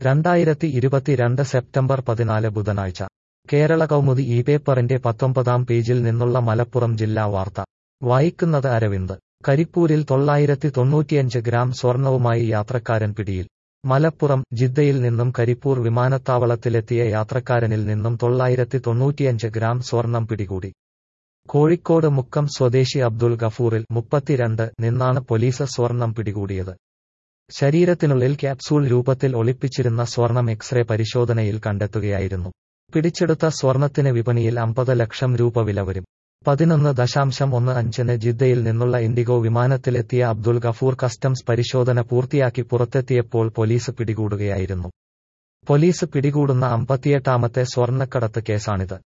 രണ്ടായിരത്തി ഇരുപത്തിരണ്ട് സെപ്റ്റംബർ പതിനാല് ബുധനാഴ്ച കേരള കൗമുദി ഈ പേപ്പറിന്റെ പത്തൊമ്പതാം പേജിൽ നിന്നുള്ള മലപ്പുറം ജില്ലാ വാർത്ത വായിക്കുന്നത് അരവിന്ദ് കരിപ്പൂരിൽ തൊള്ളായിരത്തി തൊണ്ണൂറ്റിയഞ്ച് ഗ്രാം സ്വർണവുമായി യാത്രക്കാരൻ പിടിയിൽ മലപ്പുറം ജിദ്ദയിൽ നിന്നും കരിപ്പൂർ വിമാനത്താവളത്തിലെത്തിയ യാത്രക്കാരനിൽ നിന്നും തൊള്ളായിരത്തി തൊണ്ണൂറ്റിയഞ്ച് ഗ്രാം സ്വർണം പിടികൂടി കോഴിക്കോട് മുക്കം സ്വദേശി അബ്ദുൾ ഗഫൂറിൽ മുപ്പത്തിരണ്ട് നിന്നാണ് പോലീസ് സ്വർണം പിടികൂടിയത് ശരീരത്തിനുള്ളിൽ ക്യാപ്സൂൾ രൂപത്തിൽ ഒളിപ്പിച്ചിരുന്ന സ്വർണം എക്സ്റേ പരിശോധനയിൽ കണ്ടെത്തുകയായിരുന്നു പിടിച്ചെടുത്ത സ്വർണത്തിന് വിപണിയിൽ അമ്പത് ലക്ഷം രൂപ വില വരും പതിനൊന്ന് ദശാംശം ഒന്ന് അഞ്ചിന് ജിദ്ദയിൽ നിന്നുള്ള ഇൻഡിഗോ വിമാനത്തിലെത്തിയ അബ്ദുൾ ഗഫൂർ കസ്റ്റംസ് പരിശോധന പൂർത്തിയാക്കി പുറത്തെത്തിയപ്പോൾ പോലീസ് പിടികൂടുകയായിരുന്നു പോലീസ് പിടികൂടുന്ന അമ്പത്തിയെട്ടാമത്തെ സ്വർണ്ണക്കടത്ത് കേസാണിത്